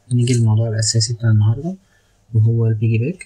نيجي للموضوع الأساسي بتاع النهاردة وهو البيجي باك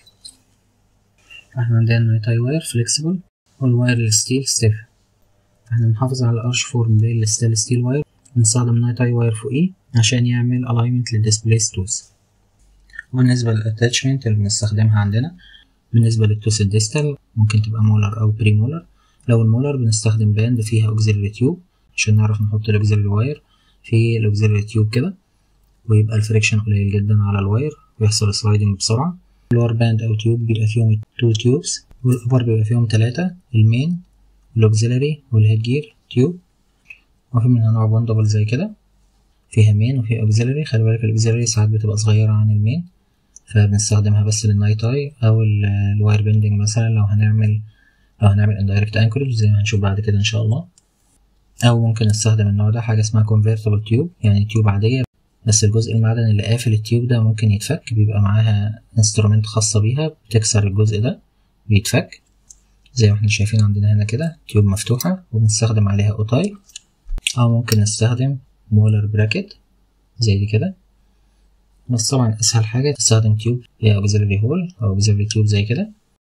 احنا عندنا النايتاي واير فليكسيبل والواير الستيل ستيف احنا بنحافظ على الارش فورم بين الستيل ستيل واير بنستخدم نايتاي واير فوقيه عشان يعمل الاينمنت للديسبليس توز وبالنسبة للاتاتشمنت اللي بنستخدمها عندنا بالنسبة للتوس الديستال ممكن تبقى مولر أو بري مولر لو المولر بنستخدم باند فيها اوكسيلري تيوب عشان نعرف نحط الاوكسيلري واير في الاوكسيلري تيوب كده ويبقى الفريكشن قليل جدا على الواير ويحصل سلايدنج بسرعة اللور باند أو تيوب بيبقى فيهم تو تيوبس والأبر بيبقى فيهم تلاتة المين الأوكسيلري والهيد جير تيوب وفي منها نوع بوندبل زي كده فيها مين وفيها أوكسيلري خلي بالك الأوكسيلري ساعات بتبقى صغيرة عن المين فبنستخدمها بس للنايت اي أو الواير بيندنج مثلا لو هنعمل لو هنعمل اندايركت انكورج زي ما هنشوف بعد كده إن شاء الله أو ممكن نستخدم النوع ده حاجة اسمها convertible تيوب يعني تيوب عادية بس الجزء المعدن اللي قافل التيوب ده ممكن يتفك بيبقى معاها انسترومنت خاصة بيها بتكسر الجزء ده بيتفك زي ما احنا شايفين عندنا هنا كده تيوب مفتوحة وبنستخدم عليها اوتاي أو ممكن نستخدم مولر براكت زي دي كده بس طبعا أسهل حاجة تستخدم تيوب فيها اوكسيلري هول أو اوكسيلري تيوب زي كده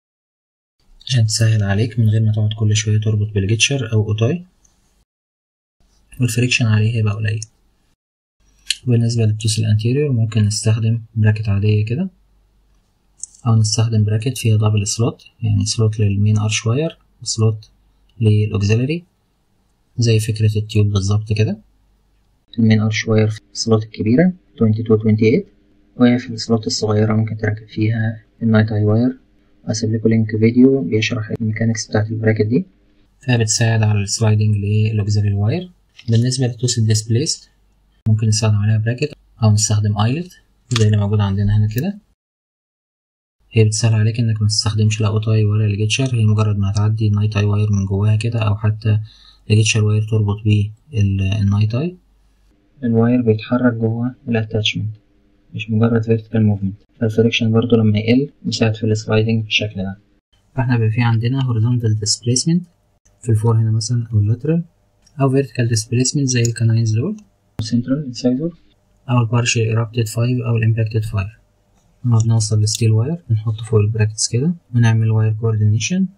عشان تسهل عليك من غير ما تقعد كل شوية تربط بالجيتشر أو اوتاي والفريكشن عليه هيبقى قليل بالنسبة للتوس الانتيريور ممكن نستخدم براكت عادية كده أو نستخدم براكت فيها دبل سلوت يعني سلوت للمين أرش واير وسلوت للأوكسيلري زي فكرة التيوب بالظبط كده المين أرش واير في السلوت الكبيرة 22 28 وهي في السلوت الصغيرة ممكن تركب فيها النايت اي واير وأسيب لكم لينك فيديو بيشرح الميكانيكس بتاعت البراكت دي فبتساعد على السلايدنج للأوكسيلري واير بالنسبة للتوس الديسبليست ممكن نستخدم عليها براكت أو نستخدم ايلت زي اللي موجود عندنا هنا كده هي بتسهل عليك انك ما تستخدمش لا اوتاي ولا الجيتشر هي مجرد ما هتعدي النايت اي واير من جواها كده او حتى الجيتشر واير تربط بيه النايت اي الواير بيتحرك جوه الاتاتشمنت مش مجرد فيرتيكال موفمنت فالفريكشن برضو لما يقل بيساعد في السلايدنج بالشكل ده فاحنا بيبقى في عندنا horizontal displacement في الفور هنا مثلا او اللاترال او vertical displacement زي الكناينز دول central incisor او البارشل erupted 5 او الامباكتد 5 لما بنوصل للستيل واير بنحطه فوق البراكتس كده ونعمل واير كوردينيشن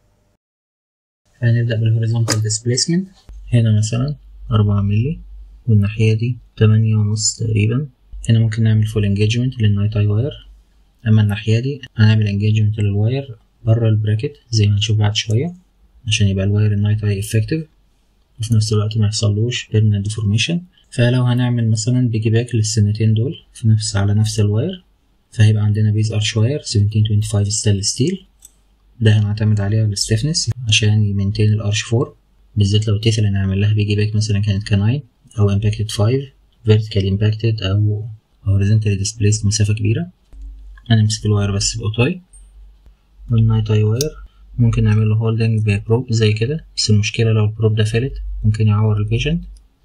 هنبدأ بالهوريزونتال ديسبليسمنت هنا مثلا أربعة ملي والناحية دي تمانية ونص تقريبا هنا ممكن نعمل فول انجيجمنت للنايت اي واير أما الناحية دي هنعمل انجيجمنت للواير بره البراكت زي ما هنشوف بعد شوية عشان يبقى الواير النايت اي افكتيف وفي نفس الوقت ما يحصلوش بيرمننت ديفورميشن فلو هنعمل مثلا بيجي باك للسنتين دول في نفس على نفس الواير فهيبقى عندنا بيز ارش واير 1725 ستيل ستيل ده هنعتمد عليها الستيفنس عشان يمنتين الارش فور بالذات لو التيث اللي هنعمل لها بيجي باك مثلا كانت كناين او امباكتد 5 فيرتيكال امباكتد او هوريزونتالي ديسبليسد مسافة كبيرة هنمسك الواير بس باوتاي والنايت اي واير ممكن نعمل له هولدنج ببروب زي كده بس المشكلة لو البروب ده فلت ممكن يعور البيشنت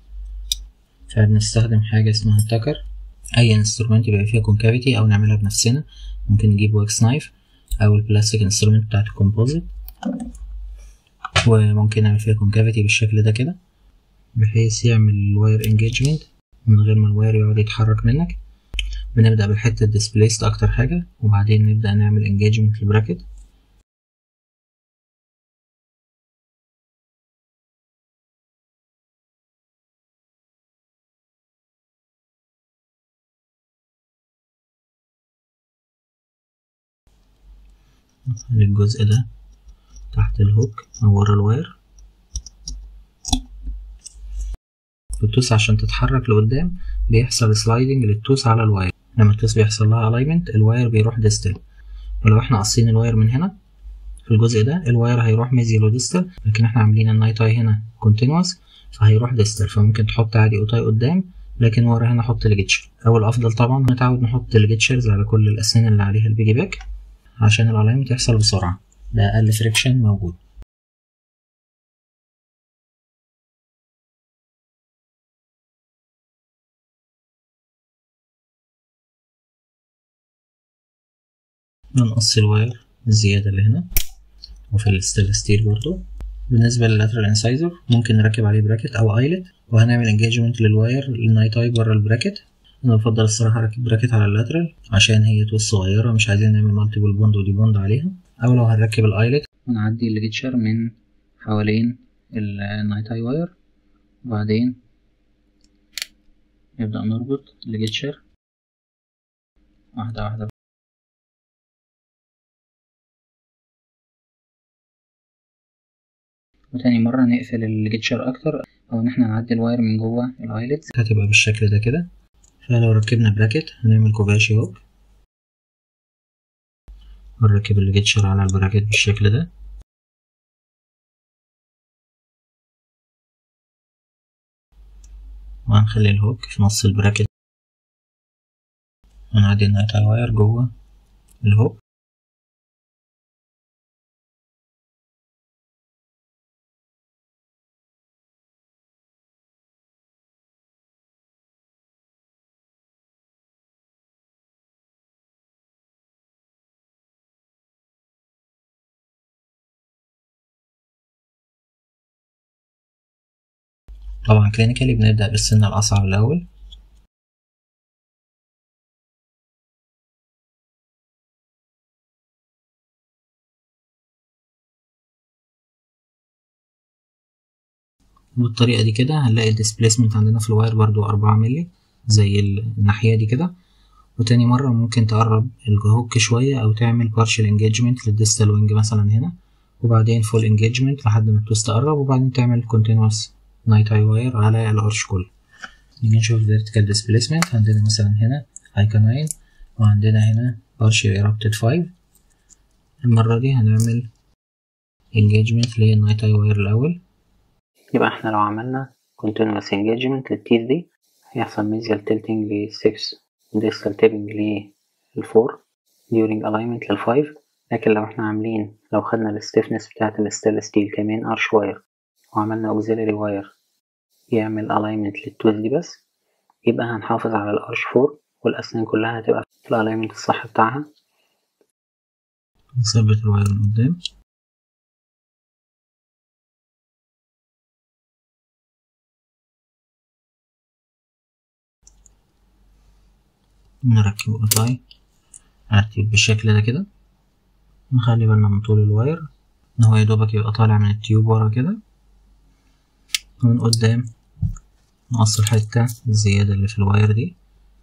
فبنستخدم حاجة اسمها تاكر أي انسترومنت يبقى فيها كونكافيتي أو نعملها بنفسنا ممكن نجيب واكس نايف أو البلاستيك انسترومنت بتاعت الكومبوزيت وممكن نعمل فيها كونكافيتي بالشكل ده كده بحيث يعمل الواير انجيجمنت من غير ما الواير يقعد يتحرك منك بنبدأ بالحتة الديسبليست أكتر حاجة وبعدين نبدأ نعمل انجيجمنت للبراكت للجزء ده تحت الهوك أو ورا الواير التوس عشان تتحرك لقدام بيحصل سلايدنج للتوس على الواير لما التوس بيحصل لها الاينمنت الواير بيروح ديستل ولو احنا قاصين الواير من هنا في الجزء ده الواير هيروح ميزيلو ديستل لكن احنا عاملين النايت اي هنا كونتينوس فهيروح ديستل فممكن تحط عادي اوتاي قدام لكن ورا هنا حط الجيتشر او الافضل طبعا نتعود نحط الجيتشرز على كل الاسنان اللي عليها البيجي باك عشان الالاينمنت يحصل بسرعة بأقل فريكشن موجود نقص الواير الزيادة اللي هنا وفي الستيل ستيل برضو بالنسبة لللاترال انسايزر ممكن نركب عليه براكت أو ايلت وهنعمل انجيجمنت للواير النايت اي بره البراكت انا بفضل الصراحه اركب براكت على اللاترال عشان هي توس صغيره مش عايزين نعمل مالتيبل بوند ودي بوند عليها او لو هنركب الايلت ونعدي الليجيتشر من حوالين النايت اي واير وبعدين نبدأ نربط الليجيتشر واحدة واحدة وتاني مرة نقفل الليجيتشر أكتر أو إن احنا نعدي الواير من جوه الأيلت هتبقى بالشكل ده كده فلو ركبنا براكت هنعمل كوباشي هوك ونركب الليجيتشر على البراكت بالشكل ده وهنخلي الهوك في نص البراكت ونعدي النايت اي واير جوه الهوك طبعا كلينيكالي بنبدأ بالسن الأصعب الأول بالطريقة دي كده هنلاقي الديسبليسمنت عندنا في الواير برضو أربعة ملي زي الناحية دي كده وتاني مرة ممكن تقرب الهوك شوية أو تعمل partial engagement للديستال وينج مثلا هنا وبعدين full engagement لحد ما التوست تقرب وبعدين تعمل continuous نايت اي واير على الارش كله نيجي نشوف vertical displacement عندنا مثلا هنا ايكا 9 وعندنا هنا partially erupted 5 المرة دي هنعمل engagement للنايت اي واير الأول يبقى احنا لو عملنا continuous engagement للتيث دي هيحصل mesial tilting ل 6 distal tipping ل 4 during alignment لل 5 لكن لو احنا عاملين لو خدنا الستيفنس بتاعت الستيل ستيل كمان ارش واير وعملنا auxiliary واير يعمل alignment للتوز دي بس يبقى هنحافظ على الارش فور والأسنان كلها هتبقى في الالاينمنت الصح بتاعها نثبت الواير من قدام نركب قطعي هرتب بالشكل ده كده نخلي بالنا من طول الواير ان هو يدوبك يبقى طالع من التيوب ورا كده ومن قدام نقص الحتة الزيادة اللي في الواير دي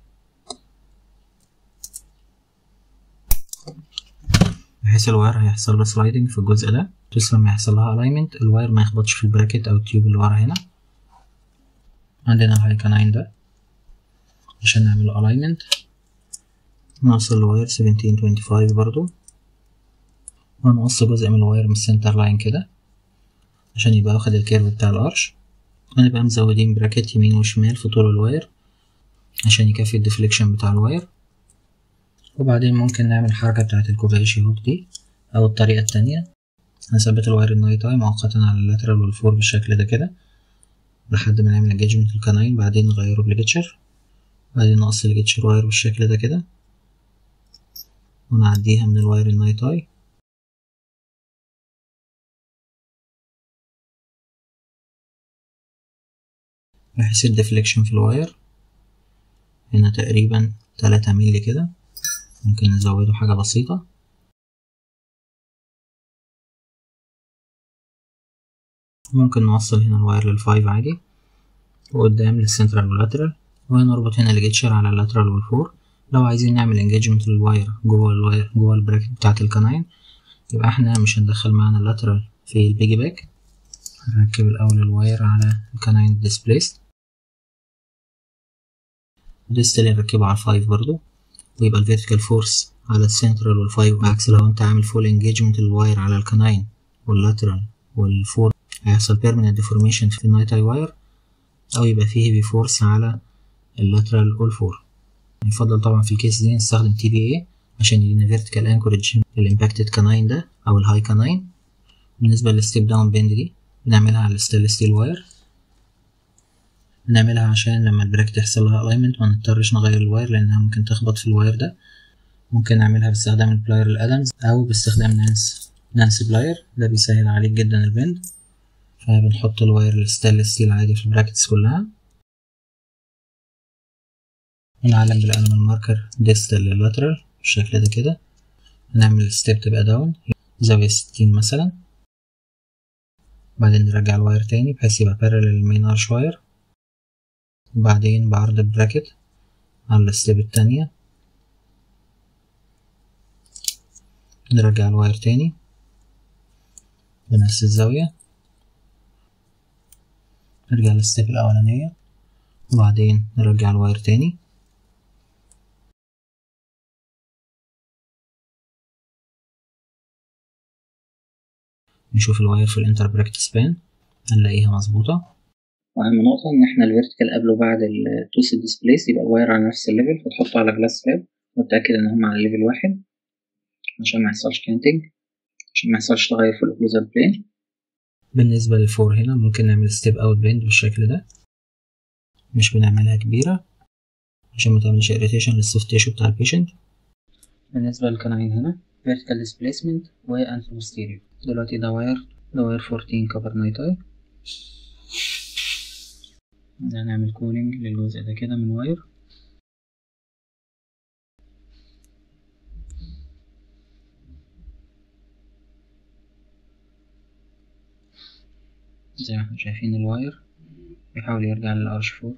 بحيث الواير هيحصل له سلايدنج في الجزء ده بس لما يحصل لها الاينمنت الواير ما يخبطش في البراكت او التيوب اللي ورا هنا عندنا الهايكاناين ده عشان نعمل الاينمنت نوصل الواير 1725 برضو ونقص جزء من الواير من السنتر لاين كده عشان يبقى واخد الكيرف بتاع الارش ونبقى مزودين براكت يمين وشمال في طول الواير عشان يكفي الديفليكشن بتاع الواير وبعدين ممكن نعمل الحركة بتاعة الكوبايشي هوك دي أو الطريقة التانية هنثبت الواير النايت اي مؤقتا على اللاترال والفور بالشكل ده كده لحد ما نعمل انجيجمنت الكناين بعدين نغيره بليجيتشر بعدين نقص الجيتشر واير بالشكل ده كده ونعديها من الواير النايت اي بحيث الديفليكشن في الواير هنا تقريبا تلاتة مللي كده ممكن نزوده حاجة بسيطة ممكن نوصل هنا الواير للفايف عادي وقدام للسنترال واللاترال ونربط هنا الجيتشر على اللاترال والفور لو عايزين نعمل انجيجمنت للواير جوه الواير جوه البراكت بتاعة الكناين يبقى احنا مش هندخل معانا اللاترال في البيجي باك هنركب الأول الواير على الكناين ديسبليس وديستال نركبه على الفايف برضو ويبقى الفيرتيكال فورس على السنترال والفايف عكس لو انت عامل فول انجيجمنت للواير على الكناين واللاترال والفور هيحصل بيرمننت ديفورميشن في النايت اي واير او يبقى فيه هيفي فورس على اللاترال والفور يفضل طبعا في الكيس دي نستخدم تي بي اي عشان يدينا فيرتيكال انكورج للامباكتد كناين ده او الهاي كناين بالنسبة للستيب داون بيند دي بنعملها على الستيل ستيل واير بنعملها عشان لما البراكت يحصل لها الاينمنت ما نضطرش نغير الواير لانها ممكن تخبط في الواير ده ممكن نعملها باستخدام البلاير الادمز او باستخدام نانس نانس بلاير ده بيسهل عليك جدا البند فبنحط الواير الستانلس ستيل عادي في البراكتس كلها ونعلم بالانيمال ماركر ديستال لللاترال بالشكل ده كده هنعمل ستيب تبقى داون زاوية ستين مثلا بعدين نرجع الواير تاني بحيث يبقى بارلل للمين ارش واير وبعدين بعرض براكت على الستيب التانية نرجع الواير تاني بنفس الزاوية نرجع للستيب الأولانية وبعدين نرجع الواير تاني نشوف الواير في الانتر براكت سبان هنلاقيها مظبوطة واهم نقطة ان احنا الفيرتيكال قبله بعد التوسد ديسبليس يبقى الواير على نفس الليفل فتحطه على جلاس سلاب وتأكد ان هم على ليفل واحد عشان ما يحصلش كانتنج عشان ما يحصلش تغير في الاوكلوزال بلين بالنسبة للفور هنا ممكن نعمل ستيب اوت بيند بالشكل ده مش بنعملها كبيرة عشان ما تعملش irritation للسوفت تيشو بتاع البيشنت بالنسبة للكناين هنا vertical displacement و anti posterior دلوقتي ده واير ده واير 14 كبر نايتاي هنعمل كولينج للجزء ده كده من واير زي ما احنا شايفين الواير بيحاول يرجع للارش فور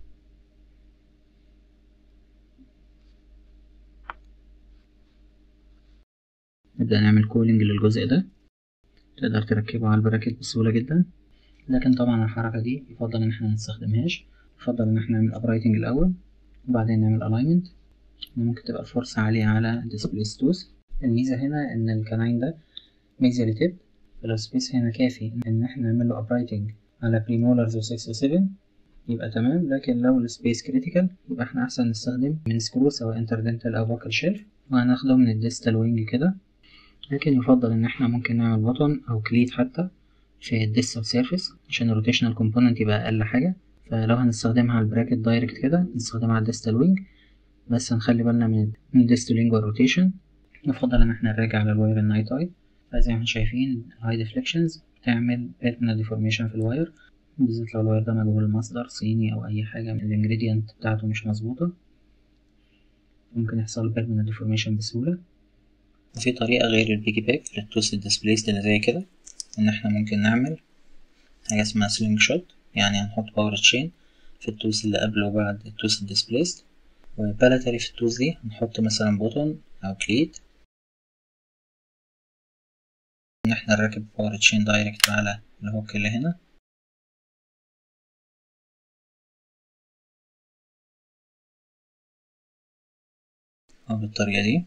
نبدأ نعمل كولينج للجزء ده تقدر تركبه على البراكت بسهولة جدا لكن طبعا الحركة دي يفضل ان احنا منستخدمهاش يفضل ان احنا نعمل ابرايتنج الاول وبعدين نعمل الاينمنت ممكن تبقى الفرصة عالية على ديسبلاي ستوز الميزة هنا ان الكناين ده ميزة تيب فلو سبيس هنا كافي ان احنا نعمل له ابرايتنج على بريمولرز و 6 و 7 يبقى تمام لكن لو السبيس كريتيكال يبقى احنا احسن نستخدم من سكرو سواء انتردنتال او فوكال شيلف وهناخده من الديستال وينج كده لكن يفضل ان احنا ممكن نعمل بطن او كليت حتى في الديستال سيرفيس عشان الروتيشنال كومبوننت يبقى اقل حاجة فلو هنستخدمها على البراكت دايركت كده نستخدمها على الديستال وينج بس هنخلي بالنا من من الديستال وينج والروتيشن يفضل ان احنا نراجع على الواير النايت اي فزي ما احنا شايفين الهاي ديفليكشنز بتعمل بيرمنال ديفورميشن في الواير بالذات لو الواير ده مجهول مصدر صيني او اي حاجة من الانجريدينت بتاعته مش مظبوطة ممكن يحصل بيرمنال ديفورميشن بسهولة وفي طريقة غير البيجي باك للتوست ديسبليس اللي زي كده ان احنا ممكن نعمل حاجة اسمها سلينج شوت يعني هنحط باور تشين في التوس اللي قبل وبعد التوس ديسبليس وبالاتري في التوس دي هنحط مثلا بوتون او كليت ان احنا نركب باور تشين دايركت على الهوك اللي هنا او بالطريقة دي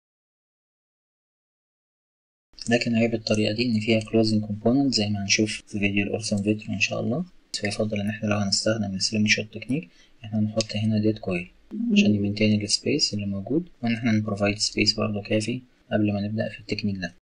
لكن عيب الطريقة دي إن فيها closing component زي ما هنشوف في فيديو الأورسون فيترو إن شاء الله فيفضل إن احنا لو هنستخدم السلينج شوت تكنيك احنا نحط هنا ديت كويل عشان يمنتين السبيس اللي موجود وإن احنا نبروفايد سبيس برضه كافي قبل ما نبدأ في التكنيك ده